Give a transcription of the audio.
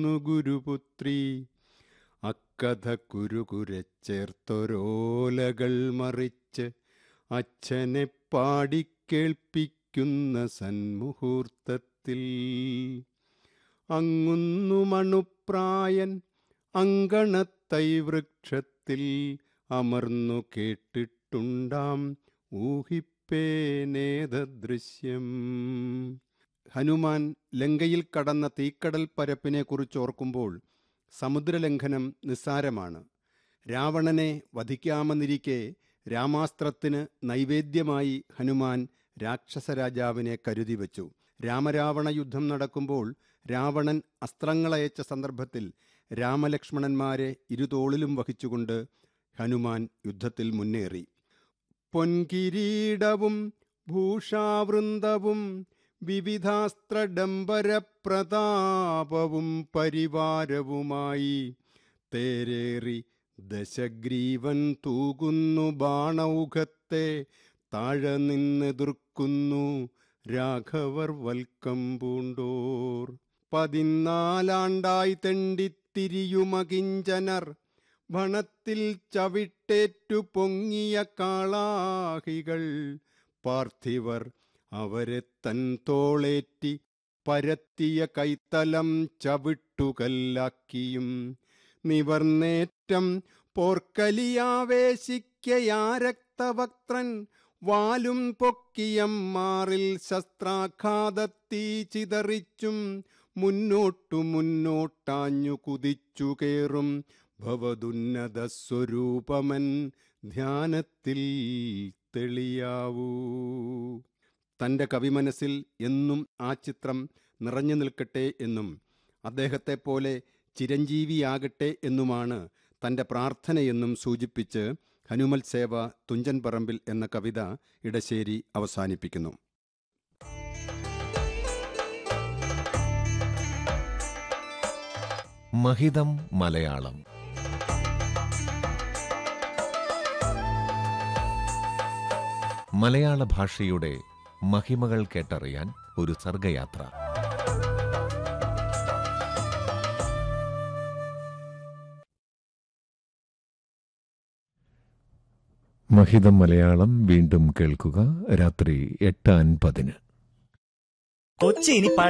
ചൊല്ലുന്നു ഗുരുപുത്രി അക്കഥ കുരുകുരച്ചേർത്തൊരോലകൾ മറിച്ച് അച്ഛനെ പാടിക്കേൾപ്പിക്കുന്ന സന്മുഹൂർത്തത്തിൽ അങ്ങുന്നു മണുപ്രായൻ അങ്കണത്തൈ വൃക്ഷത്തിൽ അമർന്നു കേട്ടിട്ടുണ്ടാം ഊഹിപ്പേനേതദൃശ്യം ഹനുമാൻ ലങ്കയിൽ കടന്ന തീക്കടൽ പരപ്പിനെക്കുറിച്ച് ഓർക്കുമ്പോൾ സമുദ്രലംഘനം നിസ്സാരമാണ് രാവണനെ വധിക്കാമെന്നിരിക്കെ രാമാസ്ത്രത്തിന് നൈവേദ്യമായി ഹനുമാൻ രാക്ഷസരാജാവിനെ കരുതി വച്ചു രാമരാവണ യുദ്ധം നടക്കുമ്പോൾ രാവണൻ അസ്ത്രങ്ങളയച്ച സന്ദർഭത്തിൽ രാമലക്ഷ്മണന്മാരെ ഇരുതോളിലും വഹിച്ചുകൊണ്ട് ഹനുമാൻ യുദ്ധത്തിൽ മുന്നേറി പൊൻകിരീടവും ഭൂഷാവൃന്ദവും വിവിധാസ്ത്രഡംബരപ്രതാപവും പരിവാരവുമായി തേരേറി ദശഗ്രീവൻ തൂകുന്നു ബാണൗഘത്തെ താഴെ നിന്നെതിർക്കുന്നു രാഘവർ വൽക്കം പൂണ്ടോർ പതിനാലാണ്ടായി തെണ്ടിത്തിരിയുമകിഞ്ചനർ ഭണത്തിൽ ചവിട്ടേറ്റു പൊങ്ങിയ കാളാഹികൾ പാർത്ഥിവർ അവരെ തൻ തോളേറ്റി പരത്തിയ കൈത്തലം ചവിട്ടുകല്ലാക്കിയും നിവർന്നേറ്റം പോർക്കലിയാവേശിക്കയാരക്തവക്ത്രൻ വാലും പൊക്കിയം മാറിൽ ശസ്ത്രാഘാതത്തീ ചിതറിച്ചും മുന്നോട്ടു മുന്നോട്ടാഞ്ഞു കുതിച്ചു കേറും ഭവതുന്നത സ്വരൂപമൻ ധ്യാനത്തിൽ തെളിയാവൂ തൻ്റെ കവിമനസ്സിൽ എന്നും ആ ചിത്രം നിറഞ്ഞു നിൽക്കട്ടെ എന്നും അദ്ദേഹത്തെപ്പോലെ ചിരഞ്ജീവിയാകട്ടെ എന്നുമാണ് തൻ്റെ പ്രാർത്ഥനയെന്നും സൂചിപ്പിച്ച് ഹനുമൽ സേവ തുഞ്ചൻ പറമ്പിൽ എന്ന കവിത ഇടശ്ശേരി അവസാനിപ്പിക്കുന്നു മഹിതം മലയാളം മലയാള ഭാഷയുടെ മഹിമകൾ കേട്ടറിയാൻ ഒരു സർഗയാത്ര മഹിതം മലയാളം വീണ്ടും കേൾക്കുക രാത്രി എട്ട് അൻപതിന് കൊച്ചി ഇനി